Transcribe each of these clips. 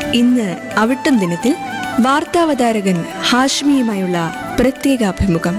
ഇന്ന് അവിട്ടം ദിനത്തിൽ വാർത്താവതാരകൻ ഹാഷ്മിയുമായുള്ള പ്രത്യേക അഭിമുഖം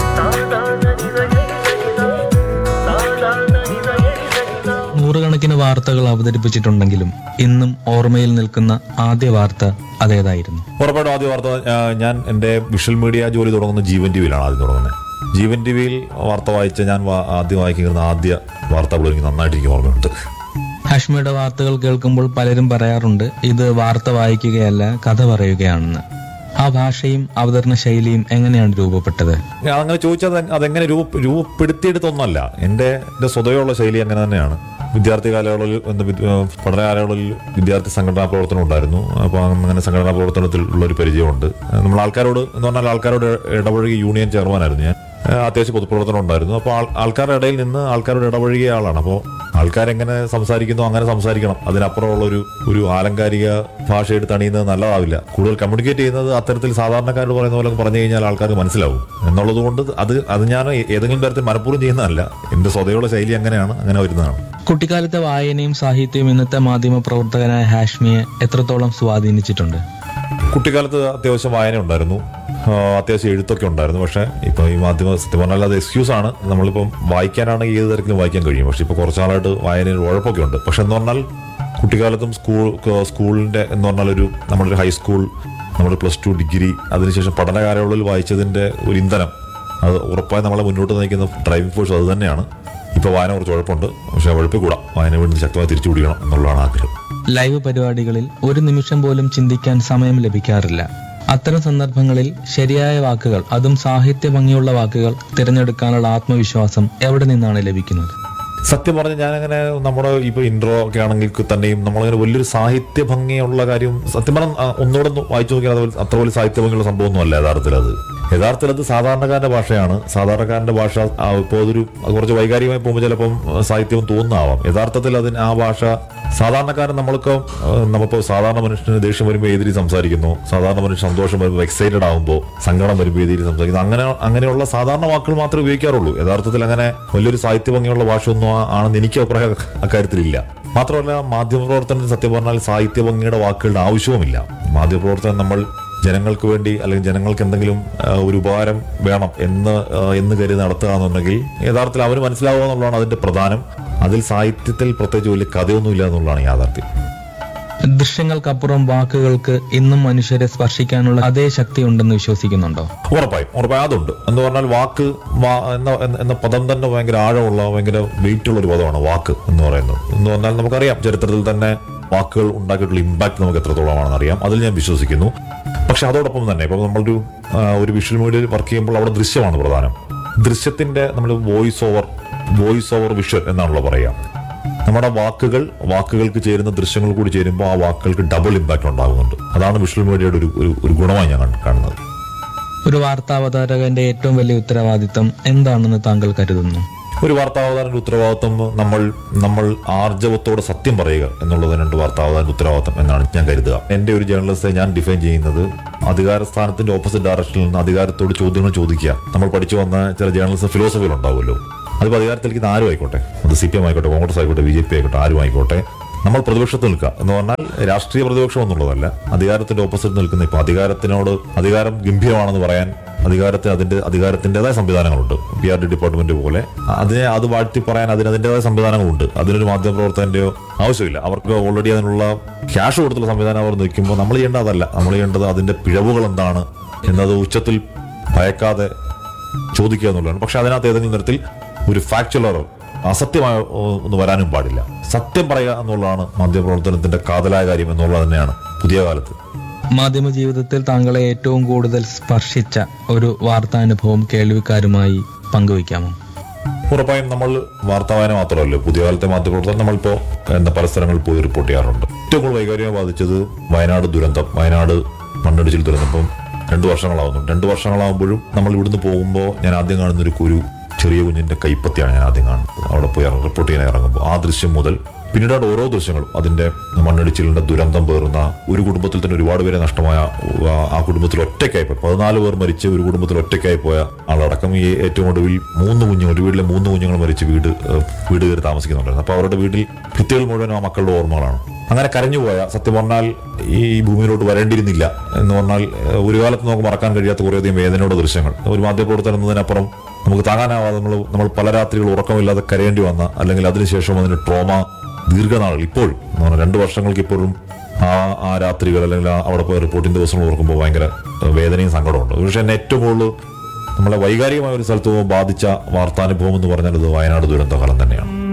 നൂറുകണക്കിന് വാർത്തകൾ അവതരിപ്പിച്ചിട്ടുണ്ടെങ്കിലും ഇന്നും ഓർമ്മയിൽ നിൽക്കുന്ന ആദ്യ വാർത്ത അതേതായിരുന്നു ഉറപ്പായിട്ടും ആദ്യ വാർത്ത ആ, ഞാൻ എൻ്റെ വിഷ്വൽ മീഡിയ ജോലി തുടങ്ങുന്നത് ജീവൻ ടി വിയിലാണ് ആദ്യം തുടങ്ങുന്നത് ജീവൻ ടി വിയിൽ വാർത്ത വായിച്ച ഞാൻ വാ- ആദ്യം വായിക്കുന്ന ആദ്യ വാർത്തകൾ എനിക്ക് നന്നായിട്ട് എനിക്ക് ഓർമ്മയുണ്ട് ഹാഷ്മിയുടെ വാർത്തകൾ കേൾക്കുമ്പോൾ പലരും പറയാറുണ്ട് ഇത് വാർത്ത വായിക്കുകയല്ല കഥ പറയുകയാണെന്ന് ആ ഭാഷയും അവതരണ ശൈലിയും എങ്ങനെയാണ് രൂപപ്പെട്ടത് ഞാൻ അങ്ങനെ ചോദിച്ചാൽ അത് അതെങ്ങനെ രൂപ രൂപപ്പെടുത്തിയെടുത്തൊന്നല്ല എൻ്റെ എൻ്റെ സ്വതയുള്ള ശൈലി അങ്ങനെ തന്നെയാണ് വിദ്യാർത്ഥി കാലയളവിൽ എന്താ വിദ്യ- ആ, പഠന കാലയളവിൽ വിദ്യാർത്ഥി സംഘടനാ പ്രവർത്തനം ഉണ്ടായിരുന്നു അപ്പോൾ അങ്ങനെ സംഘടനാ പ്രവർത്തനത്തിൽ ഉള്ള ഒരു പരിചയമുണ്ട് നമ്മൾ ആൾക്കാരോട് എന്ന് പറഞ്ഞാൽ ആൾക്കാരോട് ഇടപഴകി യൂണിയൻ ചെയർമാനായിരുന്നു ഞാൻ ആ, അത്യാവശ്യം പൊതുപ്രവർത്തനം ഉണ്ടായിരുന്നു അപ്പോൾ ആൾ- ആൾക്കാരുടെ ഇടയിൽ നിന്ന് ആൾക്കാരോട് ഇടപഴകിയ ആളാണ് അപ്പോൾ ആൾക്കാരെങ്ങനെ സംസാരിക്കുന്നു അങ്ങനെ സംസാരിക്കണം അതിനപ്പുറമുള്ള ഒരു ഒരു ആലങ്കാരിക ഭാഷ എടുത്ത് അണിയുന്നത് നല്ലതാവില്ല കൂടുതൽ കമ്മ്യൂണിക്കേറ്റ് ചെയ്യുന്നത് അത്തരത്തിൽ സാധാരണക്കാരോട് പറയുന്ന പോലെ പറഞ്ഞു കഴിഞ്ഞാൽ ആൾക്കാർക്ക് മനസ്സിലാവും എന്നുള്ളത് കൊണ്ട് അത് അത് ഞാൻ ഏതെങ്കിലും തരത്തിൽ മനഃപൂർവ്വം ചെയ്യുന്നതല്ല എൻ്റെ സ്വതയുള്ള ശൈലി അങ്ങനെയാണ് അങ്ങനെ വരുന്നതാണ് കുട്ടിക്കാലത്തെ വായനയും സാഹിത്യവും ഇന്നത്തെ മാധ്യമ പ്രവർത്തകനായ ഹാഷ്മിയെ എത്രത്തോളം സ്വാധീനിച്ചിട്ടുണ്ട് കുട്ടിക്കാലത്ത് അത്യാവശ്യം വായന ഉണ്ടായിരുന്നു ആ, അത്യാവശ്യം എഴുത്തൊക്കെ ഉണ്ടായിരുന്നു പക്ഷേ ഇപ്പോൾ ഈ മാധ്യമ സത്യം പറഞ്ഞാൽ അത് എക്സ്ക്യൂസ് ആണ് നമ്മളിപ്പം വായിക്കാനാണെങ്കിൽ ഏത് തരത്തിലും വായിക്കാൻ കഴിയും പക്ഷേ ഇപ്പോൾ കുറച്ചാളായിട്ട് വായനയിൽ ഉഴപ്പൊക്കെ ഉണ്ട് പക്ഷെ എന്ന് പറഞ്ഞാൽ കുട്ടിക്കാലത്തും സ്കൂൾ ക- സ്കൂളിൻ്റെ എന്ന് പറഞ്ഞാൽ ഒരു നമ്മളൊരു ഹൈസ്കൂൾ നമ്മുടെ പ്ലസ് ടു ഡിഗ്രി അതിനുശേഷം പഠന കാലയളവിൽ വായിച്ചതിൻ്റെ ഒരു ഇന്ധനം അത് ഉറപ്പായി നമ്മളെ മുന്നോട്ട് നയിക്കുന്ന ഡ്രൈവിംഗ് ഫോഴ്സ് അത് തന്നെയാണ് ഇപ്പോൾ വായന കുറച്ച് ഉഴപ്പുണ്ട് പക്ഷേ ഉഴപ്പിൽ കൂടാ വായന വീണ്ടും ശക്തമായി തിരിച്ചു പിടിക്കണം എന്നുള്ളതാണ് ആഗ്രഹം ലൈവ് പരിപാടികളിൽ ഒരു നിമിഷം പോലും ചിന്തിക്കാൻ സമയം ലഭിക്കാറില്ല അത്തരം സന്ദർഭങ്ങളിൽ ശരിയായ വാക്കുകൾ അതും സാഹിത്യ ഭംഗിയുള്ള വാക്കുകൾ തിരഞ്ഞെടുക്കാനുള്ള ആത്മവിശ്വാസം എവിടെ നിന്നാണ് ലഭിക്കുന്നത് സത്യം പറഞ്ഞ ഞാനങ്ങനെ നമ്മുടെ ഇപ്പൊ ഇൻട്രോ ഒക്കെ ആണെങ്കിൽ തന്നെയും നമ്മളങ്ങനെ വലിയൊരു സാഹിത്യ ഭംഗിയുള്ള കാര്യം സത്യം പറഞ്ഞ ഒന്നുകൂടെ ഒന്ന് വായിച്ചു നോക്കിയാൽ അതുപോലെ അത്ര വലിയ സാഹിത്യ ഭംഗിയുള്ള സംഭവമൊന്നുമല്ല യഥാർത്ഥത്തിൽ അത് യഥാർത്ഥത്തിൽ അത് സാധാരണക്കാരന്റെ ഭാഷയാണ് സാധാരണക്കാരന്റെ ഭാഷ ആ, ഇപ്പോൾ അതൊരു അത് കുറച്ച് വൈകാരികമായി പോകുമ്പോൾ ചിലപ്പം ആ, സാഹിത്യവും തോന്നുന്നാവാം യഥാർത്ഥത്തിൽ അതിന് ആ ഭാഷ സാധാരണക്കാരൻ നമ്മൾക്ക് നമ്മളിപ്പോൾ സാധാരണ മനുഷ്യന് ദേഷ്യം വരുമ്പോൾ ഏതിരി സംസാരിക്കുന്നു സാധാരണ മനുഷ്യൻ സന്തോഷം വരുമ്പോൾ എക്സൈറ്റഡ് ആകുമ്പോൾ സങ്കടം വരുമ്പോൾ ഏതിരി സംസാരിക്കുന്നു അങ്ങനെ അങ്ങനെയുള്ള സാധാരണ വാക്കുകൾ മാത്രമേ ഉപയോഗിക്കാറുള്ളൂ യഥാർത്ഥത്തിൽ അങ്ങനെ വലിയൊരു സാഹിത്യ ഭംഗിയുള്ള ഭാഷ ഒന്നും ആ- ആണെന്ന് എനിക്ക് അഭിപ്രായം അക്കാര്യത്തിലില്ല മാത്രമല്ല മാധ്യമപ്രവർത്തനത്തിന് സത്യം പറഞ്ഞാൽ സാഹിത്യ ഭംഗിയുടെ വാക്കുകളുടെ ആവശ്യവുമില്ല മാധ്യമപ്രവർത്തനം നമ്മൾ ജനങ്ങൾക്ക് വേണ്ടി അല്ലെങ്കിൽ ജനങ്ങൾക്ക് എന്തെങ്കിലും ആ, ഒരു ഉപകാരം വേണം എന്ന് ആ, എന്ന് കരുതി നടത്തുക എന്നുണ്ടെങ്കിൽ യഥാർത്ഥത്തിൽ അവന് മനസ്സിലാവുക എന്നുള്ളതാണ് അതിന്റെ പ്രധാനം അതിൽ സാഹിത്യത്തിൽ പ്രത്യേകിച്ച് വലിയ കഥയൊന്നുമില്ല എന്നുള്ളതാണ് യാഥാർത്ഥ്യം ദൃശ്യങ്ങൾക്കപ്പുറം വാക്കുകൾക്ക് ഇന്നും മനുഷ്യരെ സ്പർശിക്കാനുള്ള അതേ ശക്തി ഉണ്ടെന്ന് വിശ്വസിക്കുന്നുണ്ടോ ഉറപ്പായും ഉറപ്പായും അതുണ്ട് എന്ന് പറഞ്ഞാൽ വാക്ക് വാ- എന്ന എന്ന- എന്ന പദം തന്നെ ഭയങ്കര ആഴമുള്ള ഭയങ്കര വെയിറ്റ് ഉള്ള ഒരു പദമാണ് വാക്ക് എന്ന് പറയുന്നത് എന്ന് പറഞ്ഞാൽ നമുക്കറിയാം ചരിത്രത്തിൽ തന്നെ വാക്കുകൾ ഉണ്ടാക്കിയിട്ടുള്ള ഇമ്പാക്ട് നമുക്ക് എത്രത്തോളമാണെന്ന് അറിയാം അതിൽ ഞാൻ വിശ്വസിക്കുന്നു പക്ഷെ അതോടൊപ്പം തന്നെ ഇപ്പം നമ്മളൊരു ആ, ഒരു വിഷ്വൽ മീഡിയയിൽ വർക്ക് ചെയ്യുമ്പോൾ അവിടെ ദൃശ്യമാണ് പ്രധാനം ദൃശ്യത്തിന്റെ നമ്മൾ voice over voice over visual എന്നാണല്ലോ പറയുക നമ്മുടെ വാക്കുകൾ വാക്കുകൾക്ക് ചേരുന്ന ദൃശ്യങ്ങൾ കൂടി ചേരുമ്പോൾ ആ വാക്കുകൾക്ക് ഡബിൾ ഇമ്പാക്ട് ഉണ്ടാകുന്നുണ്ട് അതാണ് വിഷ്വൽ മീഡിയയുടെ ഒരു ഒരു- ഒരു ഗുണമായി ഞാൻ കണ്ട- കാണുന്നത് ഒരു വാർത്താവതാരകന്റെ ഏറ്റവും വലിയ ഉത്തരവാദിത്തം എന്താണെന്ന് താങ്കൾ കരുതുന്നു ഒരു വാർത്താവതാരന്റെ ഉത്തരവാദിത്വം നമ്മൾ നമ്മൾ ആർജവത്തോടെ സത്യം പറയുക എന്നുള്ളതിനുണ്ട് വാർത്താവതാരന്റെ ഉത്തരവാദിത്വം എന്നാണ് ഞാൻ കരുതുക എന്റെ ഒരു ജേർണലിസ്റ്റ് ഞാൻ ഡിഫൈൻ ചെയ്യുന്നത് അധികാര സ്ഥാനത്തിന്റെ ഓപ്പോസിറ്റ് ഡയറക്ഷനിൽ നിന്ന് അധികാരത്തോട് ചോദ്യങ്ങൾ ചോദിക്കുക നമ്മൾ പഠിച്ചു വന്ന ചില ജേർണലിസ്റ്റ് ഫിലോസഫികൾ ഉണ്ടാവുമല്ലോ അതിപ്പോൾ അധികാരത്തിലേക്ക് ഇത് ആരും ആയിക്കോട്ടെ അത് സി പി എം ആയിക്കോട്ടെ കോൺഗ്രസ് ആയിക്കോട്ടെ ബി ജെ പി ആയിക്കോട്ടെ ആരും ആയിക്കോട്ടെ നമ്മൾ പ്രതിപക്ഷത്ത് നിൽക്കുക എന്ന് പറഞ്ഞാൽ രാഷ്ട്രീയ പ്രതിപക്ഷം എന്നുള്ളതല്ല അധികാരത്തിന്റെ ഓപ്പോസിറ്റ് നിൽക്കുന്ന ഇപ്പൊ അധികാരത്തിനോട് അധികാരം ഗംഭീരമാണെന്ന് പറയാൻ അധികാരത്തിന് അതിന്റെ അധികാരത്തിൻ്റെതായ സംവിധാനങ്ങളുണ്ട് പി ആർ ഡി ഡിപ്പാർട്ട്മെന്റ് പോലെ അതിനെ അത് വാഴ്ത്തി പറയാൻ അതിന് അതിൻ്റെതായ സംവിധാനങ്ങളുണ്ട് അതിനൊരു മാധ്യമപ്രവർത്തകന്റെയോ ആവശ്യമില്ല അവർക്ക് ഓൾറെഡി അതിനുള്ള ക്യാഷ് കൊടുത്തുള്ള സംവിധാനം അവർ നിൽക്കുമ്പോൾ നമ്മൾ ചെയ്യേണ്ടത് അതല്ല നമ്മൾ ചെയ്യേണ്ടത് അതിന്റെ പിഴവുകൾ എന്താണ് എന്നത് ഉച്ചത്തിൽ ഭയക്കാതെ ചോദിക്കുക എന്നുള്ളതാണ് പക്ഷെ അതിനകത്ത് ഏതെങ്കിലും തരത്തിൽ ഒരു ഫാക്ച്വൽ എറർ അസത്യമായ ഓ, ഒന്ന് വരാനും പാടില്ല സത്യം പറയുക എന്നുള്ളതാണ് മാധ്യമപ്രവർത്തനത്തിന്റെ കാതലായ കാര്യം എന്നുള്ളത് തന്നെയാണ് പുതിയ കാലത്ത് മാധ്യമ ജീവിതത്തിൽ താങ്കളെ ഏറ്റവും കൂടുതൽ സ്പർശിച്ച ഒരു വാർത്താനുഭവം കേൾവിക്കാരുമായി പങ്കുവയ്ക്കാമോ ഉറപ്പായും നമ്മൾ വാർത്താവായന മാത്രമല്ല പുതിയ കാലത്തെ മാധ്യമപ്രവർത്തനം നമ്മളിപ്പോൾ എന്താ പല സ്ഥലങ്ങളിൽ പോയി റിപ്പോർട്ട് ചെയ്യാറുണ്ട് ഏറ്റവും കൂടുതൽ വൈകാരികമായി ബാധിച്ചത് വയനാട് ദുരന്തം വയനാട് മണ്ണിടിച്ചിൽ ദുരന്തം ഇപ്പം രണ്ടു വർഷങ്ങളാവുന്നു രണ്ടു വർഷങ്ങളാവുമ്പോഴും നമ്മൾ ഇവിടുന്ന് പോകുമ്പോൾ ഞാൻ ആദ്യം കാണുന്ന ഒരു ഒരു ചെറിയ കുഞ്ഞിന്റെ കൈപ്പത്തിയാണ് ഞാൻ ആദ്യം കാണുന്നത് അവിടെ പോയി ഇറങ്ങ- റിപ്പോർട്ട് ചെയ്യാൻ ഇറങ്ങുമ്പോൾ ആ ദൃശ്യം മുതൽ പിന്നീട് അവിടെ ഓരോ ദൃശ്യങ്ങളും അതിന്റെ മണ്ണിടിച്ചിലിന്റെ ദുരന്തം പേറുന്ന ഒരു കുടുംബത്തിൽ തന്നെ ഒരുപാട് പേരെ നഷ്ടമായ ആ- ആ കുടുംബത്തിൽ ഒറ്റയ്ക്കായി പോയി പതിനാല് പേർ മരിച്ച് ഒരു കുടുംബത്തിൽ ഒറ്റയ്ക്കായി പോയ ആളടക്കം ഈ ഏറ്റവും ഒടുവിൽ മൂന്ന് കുഞ്ഞുങ്ങൾ ഒരു വീട്ടിലെ മൂന്ന് കുഞ്ഞുങ്ങൾ മരിച്ച് വീട് ഏഹ്, വീട് കയറി താമസിക്കുന്നുണ്ടായിരുന്നു അപ്പോൾ അവരുടെ വീട്ടിൽ ഭിത്തികൾ മുഴുവൻ ആ മക്കളുടെ ഓർമ്മകളാണ് അങ്ങനെ കരഞ്ഞുപോയ സത്യം പറഞ്ഞാൽ ഈ ഭൂമിയിലോട്ട് വരേണ്ടിയിരുന്നില്ല എന്ന് പറഞ്ഞാൽ ഏഹ്, ഒരു കാലത്ത് നമുക്ക് മറക്കാൻ കഴിയാത്ത കുറേയധികം വേദനയുടെ ദൃശ്യങ്ങൾ ഒരു മാധ്യമപ്രവർത്തനം എന്നതിനപ്പുറം നമുക്ക് താങ്ങാനാവാതെ നമ്മൾ നമ്മൾ പല രാത്രികൾ ഉറക്കമില്ലാതെ കരയേണ്ടി വന്ന അല്ലെങ്കിൽ അതിനുശേഷം അതിന് ട്രോമ ദീർഘനാളുകൾ ഇപ്പോഴും എന്ന് പറഞ്ഞാൽ രണ്ട് വർഷങ്ങൾക്ക് ഇപ്പോഴും ആ ആ രാത്രികൾ അല്ലെങ്കിൽ ആ അവിടെ പോയ റിപ്പോർട്ടിംഗ് ദിവസങ്ങൾ ഓർക്കുമ്പോൾ ഭയങ്കര ഏഹ്, വേദനയും സങ്കടമുണ്ട് പക്ഷേ എന്നെ ഏറ്റവും കൂടുതൽ നമ്മളെ വൈകാരികമായ ഒരു സ്ഥലത്ത് ബാധിച്ച വാർത്താനുഭവം എന്ന് പറഞ്ഞാൽ ഇത് വയനാട് ദുരന്തകാലം തന്നെയാണ്